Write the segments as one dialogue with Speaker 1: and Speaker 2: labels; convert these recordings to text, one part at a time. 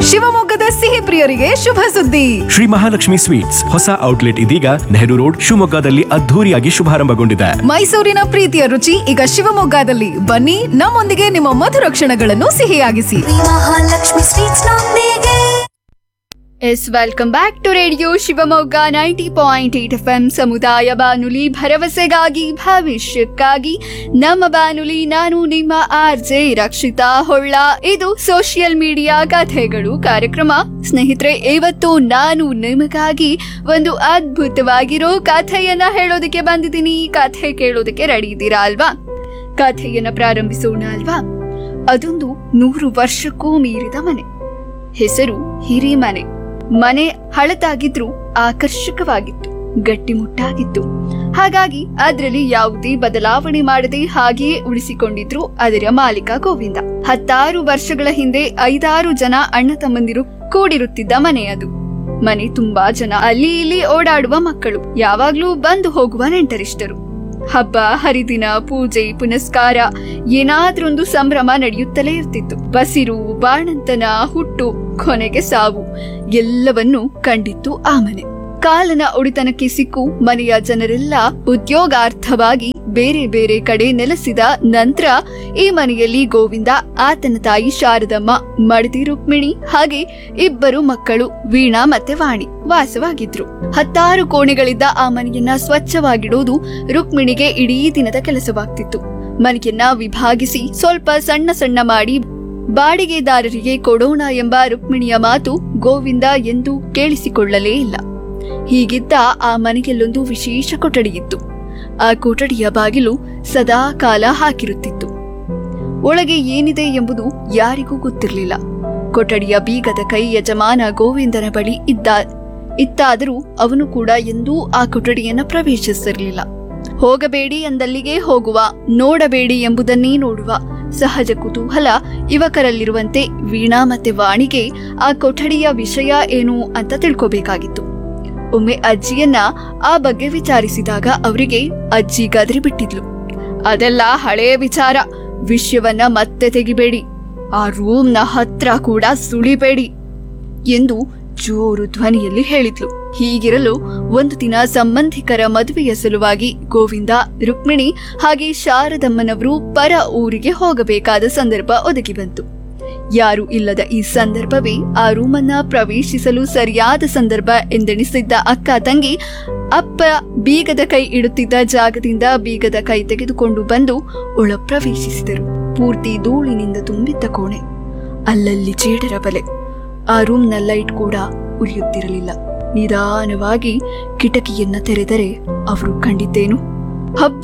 Speaker 1: ಶಿವಮೊಗ್ಗದ ಸಿಹಿ ಪ್ರಿಯರಿಗೆ ಶುಭ ಸುದ್ದಿ
Speaker 2: ಶ್ರೀ ಮಹಾಲಕ್ಷ್ಮಿ ಸ್ವೀಟ್ಸ್ ಹೊಸ ಔಟ್ಲೆಟ್ ಇದೀಗ ನೆಹರು ರೋಡ್ ಶಿವಮೊಗ್ಗದಲ್ಲಿ ಅದ್ಧೂರಿಯಾಗಿ ಶುಭಾರಂಭಗೊಂಡಿದೆ
Speaker 1: ಮೈಸೂರಿನ ಪ್ರೀತಿಯ ರುಚಿ ಈಗ ಶಿವಮೊಗ್ಗದಲ್ಲಿ ಬನ್ನಿ ನಮ್ಮೊಂದಿಗೆ ನಿಮ್ಮ ಮಧುರ ಕ್ಷಣಗಳನ್ನು ಸಿಹಿಯಾಗಿಸಿ
Speaker 3: ಮಹಾಲಕ್ಷ್ಮಿ ಸ್ವೀಟ್ಸ್ ನೊಂದಿಗೆ
Speaker 4: yes welcome back to radio Shivamogga ninety point eight F M ಸಮುದಾಯ ಬಾನುಲಿ ಭರವಸೆಗಾಗಿ ಭವಿಷ್ಯಕ್ಕಾಗಿ ನಮ್ಮ ಬಾನುಲಿ ನಾನು ನಿಮ್ಮ ಆರ್ ಜೆ ರಕ್ಷಿತಾ ಹೊಳ್ಳ ಇದು ಸೋಷಿಯಲ್ ಮೀಡಿಯಾ ಕಥೆಗಳು ಕಾರ್ಯಕ್ರಮ ಸ್ನೇಹಿತರೆ ಇವತ್ತು ನಾನು ನಿಮಗಾಗಿ ಒಂದು ಅದ್ಭುತವಾಗಿರೋ ಕಥೆಯನ್ನ ಹೇಳೋದಕ್ಕೆ ಬಂದಿದ್ದೀನಿ ಕಥೆ ಕೇಳೋದಕ್ಕೆ ರೆಡಿ ಇದ್ದೀರಾ ಅಲ್ವಾ ಕಥೆಯನ್ನ ಪ್ರಾರಂಭಿಸೋಣ ಅಲ್ವಾ ಅದೊಂದು ನೂರು ವರ್ಷಕ್ಕೂ ಮೀರಿದ ಮನೆ ಹೆಸರು ಹಿರಿಮನೆ ಮನೆ ಹಳತಾಗಿದ್ರು ಆಕರ್ಷಕವಾಗಿತ್ತು ಗಟ್ಟಿಮುಟ್ಟಾಗಿತ್ತು ಹಾಗಾಗಿ ಅದರಲ್ಲಿ ಯಾವುದೇ ಬದಲಾವಣೆ ಮಾಡದೆ ಹಾಗೆಯೇ ಉಳಿಸಿಕೊಂಡಿದ್ರು ಅದರ ಮಾಲೀಕ ಗೋವಿಂದ ಹತ್ತಾರು ವರ್ಷಗಳ ಹಿಂದೆ ಐದಾರು ಜನ ಅಣ್ಣ ತಮ್ಮಂದಿರು ಕೂಡಿರುತ್ತಿದ್ದ ಮನೆ ಅದು ಮನೆ ತುಂಬಾ ಜನ ಅಲ್ಲಿ ಇಲ್ಲಿ ಓಡಾಡುವ ಮಕ್ಕಳು ಯಾವಾಗ್ಲೂ ಬಂದು ಹೋಗುವ ನೆಂಟರಿಷ್ಟರು ಹಬ್ಬ ಹರಿದಿನ ಪೂಜೆ ಪುನಸ್ಕಾರ ಏನಾದ್ರೊಂದು ಸಂಭ್ರಮ ನಡೆಯುತ್ತಲೇ ಇರ್ತಿತ್ತು ಬಸಿರು ಬಾಣಂತನ ಹುಟ್ಟು ಕೊನೆಗೆ ಸಾವು ಎಲ್ಲವನ್ನೂ ಕಂಡಿತ್ತು ಆ ಮನೆ ಕಾಲನ ಒಡಿತನಕ್ಕೆ ಸಿಕ್ಕು ಮನೆಯ ಜನರೆಲ್ಲ ಉದ್ಯೋಗಾರ್ಥವಾಗಿ ಬೇರೆ ಬೇರೆ ಕಡೆ ನೆಲೆಸಿದ ನಂತರ ಈ ಮನೆಯಲ್ಲಿ ಗೋವಿಂದ ಆತನ ತಾಯಿ ಶಾರದಮ್ಮ ಮಡದಿ ರುಕ್ಮಿಣಿ ಹಾಗೆ ಇಬ್ಬರು ಮಕ್ಕಳು ವೀಣಾ ಮತ್ತೆ ವಾಣಿ ವಾಸವಾಗಿದ್ರು ಹತ್ತಾರು ಕೋಣೆಗಳಿದ್ದ ಆ ಮನೆಯನ್ನ ಸ್ವಚ್ಛವಾಗಿಡುವುದು ರುಕ್ಮಿಣಿಗೆ ಇಡೀ ದಿನದ ಕೆಲಸವಾಗ್ತಿತ್ತು ಮನೆಯನ್ನ ವಿಭಾಗಿಸಿ ಸ್ವಲ್ಪ ಸಣ್ಣ ಸಣ್ಣ ಮಾಡಿ ಬಾಡಿಗೆದಾರರಿಗೆ ಕೊಡೋಣ ಎಂಬ ರುಕ್ಮಿಣಿಯ ಮಾತು ಗೋವಿಂದ ಎಂದು ಕೇಳಿಸಿಕೊಳ್ಳಲೇ ಇಲ್ಲ ಹೀಗಿದ್ದ ಆ ಮನೆಯಲ್ಲೊಂದು ವಿಶೇಷ ಕೊಠಡಿಯಿತ್ತು ಆ ಕೊಠಡಿಯ ಬಾಗಿಲು ಸದಾ ಕಾಲ ಹಾಕಿರುತ್ತಿತ್ತು ಒಳಗೆ ಏನಿದೆ ಎಂಬುದು ಯಾರಿಗೂ ಗೊತ್ತಿರಲಿಲ್ಲ ಕೊಠಡಿಯ ಬೀಗದ ಕೈ ಯಜಮಾನ ಗೋವಿಂದನ ಬಳಿ ಇದ್ದ ಇತ್ತಾದರೂ ಅವನು ಕೂಡ ಎಂದೂ ಆ ಕೊಠಡಿಯನ್ನ ಪ್ರವೇಶಿಸಿರಲಿಲ್ಲ ಹೋಗಬೇಡಿ ಅಂದಲ್ಲಿಗೆ ಹೋಗುವ ನೋಡಬೇಡಿ ಎಂಬುದನ್ನೇ ನೋಡುವ ಸಹಜ ಕುತೂಹಲ ಯುವಕರಲ್ಲಿರುವಂತೆ ವೀಣಾ ಮತ್ತೆ ವಾಣಿಗೆ ಆ ಕೊಠಡಿಯ ವಿಷಯ ಏನು ಅಂತ ತಿಳ್ಕೋಬೇಕಾಗಿತ್ತು ಒಮ್ಮೆ ಅಜ್ಜಿಯನ್ನ ಆ ಬಗ್ಗೆ ವಿಚಾರಿಸಿದಾಗ ಅವರಿಗೆ ಅಜ್ಜಿ ಗದರಿ ಬಿಟ್ಟಿದ್ಲು ಅದೆಲ್ಲ ಹಳೆಯ ವಿಚಾರ ವಿಷಯವನ್ನ ಮತ್ತೆ ತೆಗಿಬೇಡಿ ಆ ರೂಮ್ನ ಹತ್ರ ಕೂಡ ಸುಳಿಬೇಡಿ ಎಂದು ಜೋರು ಧ್ವನಿಯಲ್ಲಿ ಹೇಳಿದ್ಲು ಹೀಗಿರಲು ಒಂದು ದಿನ ಸಂಬಂಧಿಕರ ಮದುವೆಯ ಸಲುವಾಗಿ ಗೋವಿಂದ ರುಕ್ಮಿಣಿ ಹಾಗೆ ಶಾರದಮ್ಮನವರು ಪರ ಊರಿಗೆ ಹೋಗಬೇಕಾದ ಸಂದರ್ಭ ಒದಗಿ ಬಂತು ಯಾರು ಇಲ್ಲದ ಈ ಸಂದರ್ಭವೇ ಆ ರೂಮನ್ನ ಪ್ರವೇಶಿಸಲು ಸರಿಯಾದ ಸಂದರ್ಭ ಎಂದೆಣಿಸಿದ್ದ ಅಕ್ಕ ತಂಗಿ ಅಪ್ಪ ಬೀಗದ ಕೈ ಇಡುತ್ತಿದ್ದ ಜಾಗದಿಂದ ಬೀಗದ ಕೈ ತೆಗೆದುಕೊಂಡು ಬಂದು ಒಳ ಪ್ರವೇಶಿಸಿದರು ಪೂರ್ತಿ ಧೂಳಿನಿಂದ ತುಂಬಿದ್ದ ಕೋಣೆ ಅಲ್ಲಲ್ಲಿ ಜೇಡರ ಬಲೆ ಆ ರೂಮ್ನ ಲೈಟ್ ಕೂಡ ಉರಿಯುತ್ತಿರಲಿಲ್ಲ ನಿಧಾನವಾಗಿ ಕಿಟಕಿಯನ್ನ ತೆರೆದರೆ ಅವರು ಕಂಡಿದ್ದೇನು ಹಬ್ಬ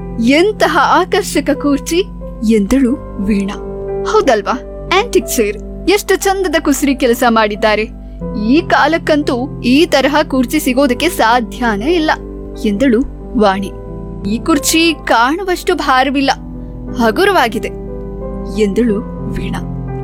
Speaker 4: ಎಂತಹ ಆಕರ್ಷಕ ಕೂರ್ಚಿ ಎಂದಳು ವೀಣಾ ಹೌದಲ್ವಾ ಆಂಟಿಕ್ ಚೇರ್ ಎಷ್ಟು ಚಂದದ ಕುಸುರಿ ಕೆಲಸ ಮಾಡಿದ್ದಾರೆ ಈ ಕಾಲಕ್ಕಂತೂ ಈ ತರಹ ಕುರ್ಚಿ ಸಿಗೋದಕ್ಕೆ ಸಾಧ್ಯನೇ ಇಲ್ಲ ಎಂದಳು ವಾಣಿ ಈ ಕುರ್ಚಿ ಕಾಣುವಷ್ಟು ಭಾರವಿಲ್ಲ ಹಗುರವಾಗಿದೆ ಎಂದಳು ವೀಣಾ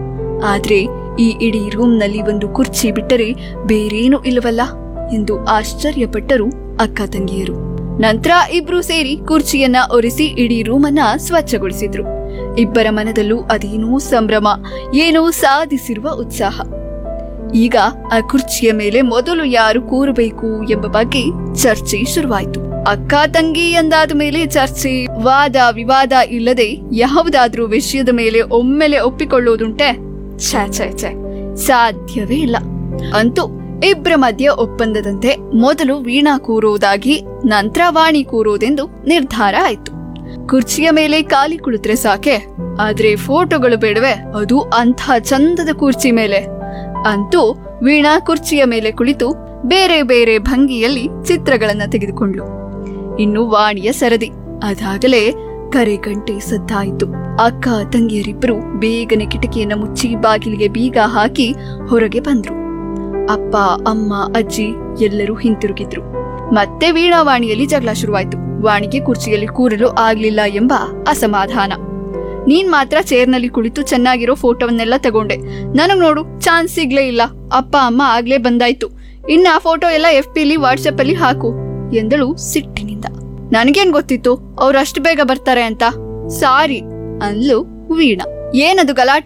Speaker 4: ಆದ್ರೆ ಈ ಇಡೀ ರೂಮ್ನಲ್ಲಿ ಒಂದು ಕುರ್ಚಿ ಬಿಟ್ಟರೆ ಬೇರೇನೂ ಇಲ್ಲವಲ್ಲ ಎಂದು ಆಶ್ಚರ್ಯಪಟ್ಟರು ಅಕ್ಕ ತಂಗಿಯರು ನಂತರ ಇಬ್ರು ಸೇರಿ ಕುರ್ಚಿಯನ್ನ ಒರೆಸಿ ಇಡೀ ರೂಮನ್ನ ಸ್ವಚ್ಛಗೊಳಿಸಿದ್ರು ಇಬ್ಬರ ಮನದಲ್ಲೂ ಅದೇನೋ ಸಂಭ್ರಮ ಏನೋ ಸಾಧಿಸಿರುವ ಉತ್ಸಾಹ ಈಗ ಆ ಕುರ್ಚಿಯ ಮೇಲೆ ಮೊದಲು ಯಾರು ಕೂರಬೇಕು ಎಂಬ ಬಗ್ಗೆ ಚರ್ಚೆ ಶುರುವಾಯಿತು ಅಕ್ಕ ತಂಗಿ ಎಂದಾದ ಮೇಲೆ ಚರ್ಚೆ ವಾದ ವಿವಾದ ಇಲ್ಲದೆ ಯಾವುದಾದ್ರೂ ವಿಷಯದ ಮೇಲೆ ಒಮ್ಮೆಲೆ ಒಪ್ಪಿಕೊಳ್ಳೋದುಂಟೆ ಛೇ ಛೇ ಛೇ ಸಾಧ್ಯವೇ ಇಲ್ಲ ಅಂತೂ ಇಬ್ಬರ ಮಧ್ಯೆ ಒಪ್ಪಂದದಂತೆ ಮೊದಲು ವೀಣಾ ಕೂರೋದಾಗಿ ನಂತರ ವಾಣಿ ಕೂರೋದೆಂದು ನಿರ್ಧಾರ ಆಯ್ತು ಕುರ್ಚಿಯ ಮೇಲೆ ಖಾಲಿ ಕುಳಿತ್ರೆ ಸಾಕೆ ಆದ್ರೆ ಫೋಟೋಗಳು ಬೇಡವೆ ಅದು ಅಂಥ ಚಂದದ ಕುರ್ಚಿ ಮೇಲೆ ಅಂತೂ ವೀಣಾ ಕುರ್ಚಿಯ ಮೇಲೆ ಕುಳಿತು ಬೇರೆ ಬೇರೆ ಭಂಗಿಯಲ್ಲಿ ಚಿತ್ರಗಳನ್ನ ತೆಗೆದುಕೊಂಡ್ಲು ಇನ್ನು ವಾಣಿಯ ಸರದಿ ಅದಾಗಲೇ ಕರೆ ಗಂಟೆ ಸದ್ದಾಯಿತು ಅಕ್ಕ ತಂಗಿಯರಿಬ್ಬರು ಬೇಗನೆ ಕಿಟಕಿಯನ್ನ ಮುಚ್ಚಿ ಬಾಗಿಲಿಗೆ ಬೀಗ ಹಾಕಿ ಹೊರಗೆ ಬಂದ್ರು ಅಪ್ಪ ಅಮ್ಮ ಅಜ್ಜಿ ಎಲ್ಲರೂ ಹಿಂತಿರುಗಿದ್ರು ಮತ್ತೆ ವೀಣಾವಾಣಿಯಲ್ಲಿ ಜಗಳ ಶುರುವಾಯ್ತು ವಾಣಿಗೆ ಕುರ್ಚಿಯಲ್ಲಿ ಕೂರಲು ಆಗ್ಲಿಲ್ಲ ಎಂಬ ಅಸಮಾಧಾನ ನೀನ್ ಮಾತ್ರ ಚೇರ್ನಲ್ಲಿ ಕುಳಿತು ಚೆನ್ನಾಗಿರೋ ಫೋಟೋವನ್ನೆಲ್ಲ ತಗೊಂಡೆ ನನಗ್ ನೋಡು ಚಾನ್ಸ್ ಸಿಗ್ಲೇ ಇಲ್ಲ ಅಪ್ಪ ಅಮ್ಮ ಆಗ್ಲೇ ಬಂದಾಯ್ತು ಇನ್ನ ಆ ಫೋಟೋ ಎಲ್ಲ ಎಫ್ ಪಿಲಿ ವಾಟ್ಸಪ್ ಅಲ್ಲಿ ಹಾಕು ಎಂದಳು ಸಿಟ್ಟಿನಿಂದ ನನಗೇನ್ ಗೊತ್ತಿತ್ತು ಅವ್ರು ಅಷ್ಟು ಬೇಗ ಬರ್ತಾರೆ ಅಂತ ಸಾರಿ ಅನ್ಲು ವೀಣಾ ಏನದು ಗಲಾಟೆ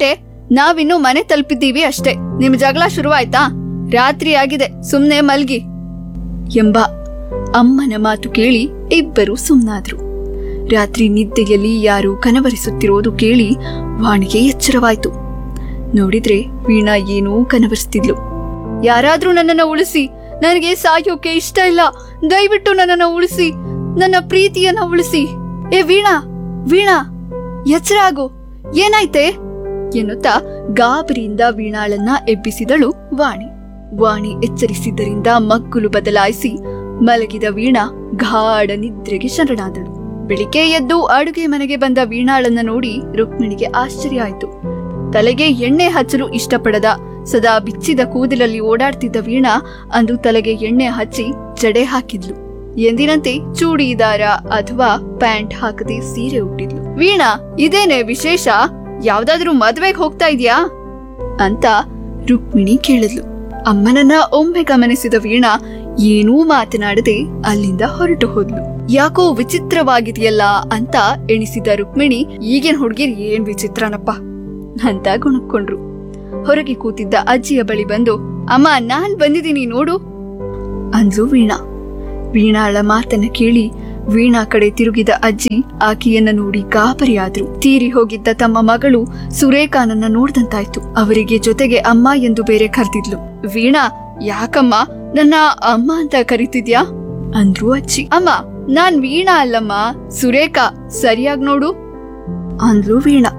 Speaker 4: ನಾವಿನ್ನು ಮನೆ ತಲುಪಿದ್ದೀವಿ ಅಷ್ಟೇ ನಿಮ್ ಜಗಳ ಶುರುವಾಯ್ತಾ ರಾತ್ರಿ ಆಗಿದೆ ಸುಮ್ನೆ ಮಲ್ಗಿ ಎಂಬ ಅಮ್ಮನ ಮಾತು ಕೇಳಿ ಇಬ್ಬರು ಸುಮ್ನಾದ್ರು ರಾತ್ರಿ ನಿದ್ದೆಯಲ್ಲಿ ಯಾರು ಕನವರಿಸುತ್ತಿರೋದು ಕೇಳಿ ವಾಣಿಗೆ ಎಚ್ಚರವಾಯ್ತು ನೋಡಿದ್ರೆ ವೀಣಾ ಏನೂ ಕನವರಿಸ್ತಿದ್ಲು ಯಾರಾದ್ರೂ ನನ್ನನ್ನ ಉಳಿಸಿ ನನಗೆ ಸಾಯೋಕೆ ಇಷ್ಟ ಇಲ್ಲ ದಯವಿಟ್ಟು ನನ್ನನ್ನ ಉಳಿಸಿ ನನ್ನ ಪ್ರೀತಿಯನ್ನ ಉಳಿಸಿ ಏ ವೀಣಾ ವೀಣಾ ಎಚ್ಚರ ಆಗು ಏನಾಯ್ತೆ ಎನ್ನುತ್ತಾ ಗಾಬರಿಯಿಂದ ವೀಣಾಳನ್ನ ಎಬ್ಬಿಸಿದಳು ವಾಣಿ ವಾಣಿ ಎಚ್ಚರಿಸಿದ್ದರಿಂದ ಮಗ್ಗುಲು ಬದಲಾಯಿಸಿ ಮಲಗಿದ ವೀಣಾ ಗಾಢ ನಿದ್ರೆಗೆ ಶರಣಾದಳು ಬೆಳಿಗ್ಗೆ ಎದ್ದು ಅಡುಗೆ ಮನೆಗೆ ಬಂದ ವೀಣಾಳನ್ನ ನೋಡಿ ರುಕ್ಮಿಣಿಗೆ ಆಶ್ಚರ್ಯ ಆಯ್ತು ತಲೆಗೆ ಎಣ್ಣೆ ಹಚ್ಚಲು ಇಷ್ಟಪಡದ ಸದಾ ಬಿಚ್ಚಿದ ಕೂದಲಲ್ಲಿ ಓಡಾಡ್ತಿದ್ದ ವೀಣಾ ಅಂದು ತಲೆಗೆ ಎಣ್ಣೆ ಹಚ್ಚಿ ಜಡೆ ಹಾಕಿದ್ಲು ಎಂದಿನಂತೆ ಚೂಡಿದಾರ ಅಥವಾ ಪ್ಯಾಂಟ್ ಹಾಕದೆ ಸೀರೆ ಉಟ್ಟಿದ್ಲು ವೀಣಾ ಇದೇನೆ ವಿಶೇಷ ಯಾವ್ದಾದ್ರೂ ಮದ್ವೆಗ್ ಹೋಗ್ತಾ ಇದ್ಯಾ ಅಂತ ರುಕ್ಮಿಣಿ ಕೇಳಿದ್ಲು ಅಮ್ಮನನ್ನ ಒಮ್ಮೆ ಗಮನಿಸಿದ ವೀಣಾ ಏನೂ ಮಾತನಾಡದೆ ಅಲ್ಲಿಂದ ಹೊರಟು ಹೋದ್ಲು ಯಾಕೋ ವಿಚಿತ್ರವಾಗಿದೆಯಲ್ಲ ಅಂತ ಎಣಿಸಿದ ರುಕ್ಮಿಣಿ ಈಗಿನ ಹುಡುಗಿರ್ ಏನ್ ವಿಚಿತ್ರನಪ್ಪ ಅಂತ ಗುಣಕ್ಕೊಂಡ್ರು ಹೊರಗೆ ಕೂತಿದ್ದ ಅಜ್ಜಿಯ ಬಳಿ ಬಂದು ಅಮ್ಮ ನಾನ್ ಬಂದಿದ್ದೀನಿ ನೋಡು ಅಂದ್ಲು ವೀಣಾ ವೀಣಾಳ ಮಾತನ್ನ ಕೇಳಿ ವೀಣಾ ಕಡೆ ತಿರುಗಿದ ಅಜ್ಜಿ ಆಕೆಯನ್ನ ನೋಡಿ ಗಾಬರಿಯಾದ್ರು ತೀರಿ ಹೋಗಿದ್ದ ತಮ್ಮ ಮಗಳು ಸುರೇಖಾನನ್ನ ನೋಡ್ದಂತಾಯ್ತು ಅವರಿಗೆ ಜೊತೆಗೆ ಅಮ್ಮ ಎಂದು ಬೇರೆ ಕರೆದಿದ್ಲು ವೀಣಾ ಯಾಕಮ್ಮ ನನ್ನ ಅಮ್ಮ ಅಂತ ಕರಿತಿದ್ಯಾ ಅಂದ್ರು ಅಜ್ಜಿ ಅಮ್ಮ ನಾನ್ ವೀಣಾ ಅಲ್ಲಮ್ಮ ಸುರೇಖಾ ಸರಿಯಾಗಿ ನೋಡು ಅಂದ್ಲು ವೀಣಾ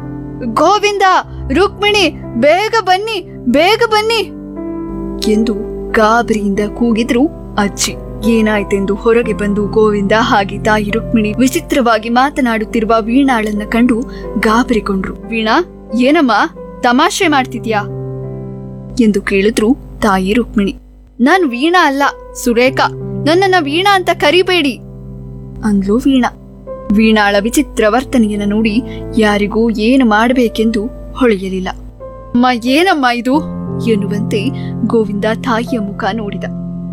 Speaker 4: ಗೋವಿಂದ ರುಕ್ಮಿಣಿ ಬೇಗ ಬನ್ನಿ ಬೇಗ ಬನ್ನಿ ಎಂದು ಗಾಬರಿಯಿಂದ ಕೂಗಿದ್ರು ಅಜ್ಜಿ ಏನಾಯ್ತೆಂದು ಹೊರಗೆ ಬಂದು ಗೋವಿಂದ ಹಾಗೆ ತಾಯಿ ರುಕ್ಮಿಣಿ ವಿಚಿತ್ರವಾಗಿ ಮಾತನಾಡುತ್ತಿರುವ ವೀಣಾಳನ್ನ ಕಂಡು ಗಾಬರಿಗೊಂಡ್ರು ವೀಣಾ ಏನಮ್ಮ ತಮಾಷೆ ಮಾಡ್ತಿದ್ಯಾ ಎಂದು ಕೇಳಿದ್ರು ತಾಯಿ ರುಕ್ಮಿಣಿ ನಾನ್ ವೀಣಾ ಅಲ್ಲ ಸುರೇಖಾ ನನ್ನನ್ನ ವೀಣಾ ಅಂತ ಕರಿಬೇಡಿ ಅಂದ್ಲು ವೀಣಾ ವೀಣಾಳ ವಿಚಿತ್ರ ವರ್ತನೆಯನ್ನ ನೋಡಿ ಯಾರಿಗೂ ಏನು ಮಾಡಬೇಕೆಂದು ಹೊಳೆಯಲಿಲ್ಲ ಅಮ್ಮ ಏನಮ್ಮ ಇದು ಎನ್ನುವಂತೆ ಗೋವಿಂದ ತಾಯಿಯ ಮುಖ ನೋಡಿದ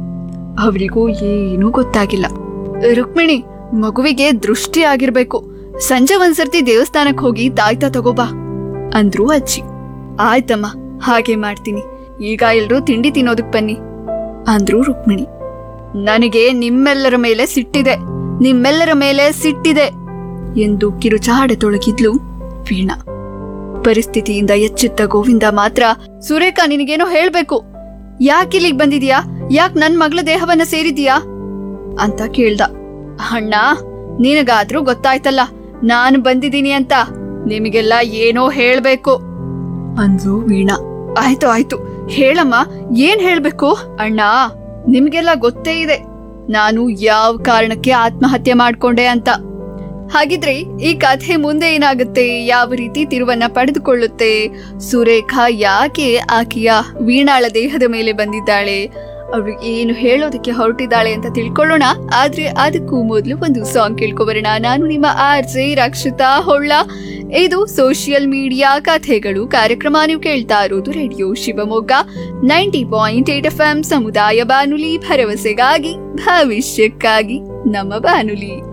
Speaker 4: ಅವರಿಗೂ ಏನೂ ಗೊತ್ತಾಗಿಲ್ಲ ರುಕ್ಮಿಣಿ ಮಗುವಿಗೆ ದೃಷ್ಟಿ ಆಗಿರ್ಬೇಕು ಸಂಜೆ ಒಂದ್ಸರ್ತಿ ದೇವಸ್ಥಾನಕ್ ಹೋಗಿ ತಾಯ್ತ ತಗೋಬಾ ಅಂದ್ರು ಅಜ್ಜಿ ಆಯ್ತಮ್ಮ ಹಾಗೆ ಮಾಡ್ತೀನಿ ಈಗ ಎಲ್ರೂ ತಿಂಡಿ ತಿನ್ನೋದಕ್ ಬನ್ನಿ ಅಂದ್ರು ರುಕ್ಮಿಣಿ ನನಗೆ ನಿಮ್ಮೆಲ್ಲರ ಮೇಲೆ ಸಿಟ್ಟಿದೆ ನಿಮ್ಮೆಲ್ಲರ ಮೇಲೆ ಸಿಟ್ಟಿದೆ ಎಂದು ಕಿರುಚಾಡತೊಳಗಿದ್ಲು ವೀಣಾ ಪರಿಸ್ಥಿತಿಯಿಂದ ಎಚ್ಚೆತ್ತ ಗೋವಿಂದ ಮಾತ್ರ ಸುರೇಖಾ ನಿನಗೇನೋ ಹೇಳ್ಬೇಕು ಯಾಕಿಲ್ಲಿಗ್ ಬಂದಿದ್ಯಾ ಯಾಕ್ ನನ್ ಮಗಳ ದೇಹವನ್ನ ಸೇರಿದ್ಯಾ ಅಂತ ಕೇಳ್ದ ಅಣ್ಣ ನಿನಗಾದ್ರೂ ಗೊತ್ತಾಯ್ತಲ್ಲ ನಾನು ಬಂದಿದ್ದೀನಿ ಅಂತ ನಿಮಗೆಲ್ಲ ಏನೋ ಹೇಳ್ಬೇಕು ಅಂದ್ಲು ವೀಣಾ ಆಯ್ತು ಆಯ್ತು ಹೇಳಮ್ಮ ಏನ್ ಹೇಳ್ಬೇಕು ಅಣ್ಣ ನಿಮ್ಗೆಲ್ಲ ಗೊತ್ತೇ ಇದೆ ನಾನು ಯಾವ ಕಾರಣಕ್ಕೆ ಆತ್ಮಹತ್ಯೆ ಮಾಡ್ಕೊಂಡೆ ಅಂತ ಹಾಗಿದ್ರೆ ಈ ಕಥೆ ಮುಂದೆ ಏನಾಗುತ್ತೆ ಯಾವ ರೀತಿ ತಿರುವನ್ನ ಪಡೆದುಕೊಳ್ಳುತ್ತೆ ಸುರೇಖಾ ಯಾಕೆ ಆಕೆಯ ವೀಣಾಳ ದೇಹದ ಮೇಲೆ ಬಂದಿದ್ದಾಳೆ ಅವಳು ಏನು ಹೇಳೋದಕ್ಕೆ ಹೊರಟಿದ್ದಾಳೆ ಅಂತ ತಿಳ್ಕೊಳ್ಳೋಣ ಆದ್ರೆ ಅದಕ್ಕೂ ಮೊದಲು ಒಂದು ಸಾಂಗ್ ಕೇಳ್ಕೊಬರೋಣ ನಾನು ನಿಮ್ಮ ಆರ್ ಜೆ ರಕ್ಷಿತಾ ಹೊಳ್ಳ ಇದು ಸೋಷಿಯಲ್ ಮೀಡಿಯಾ ಕಥೆಗಳು ಕಾರ್ಯಕ್ರಮ ನೀವು ಕೇಳ್ತಾ ಇರೋದು radio Shivamogga ninety point eight F M ಸಮುದಾಯ ಬಾನುಲಿ ಭರವಸೆಗಾಗಿ ಭವಿಷ್ಯಕ್ಕಾಗಿ ನಮ್ಮ ಬಾನುಲಿ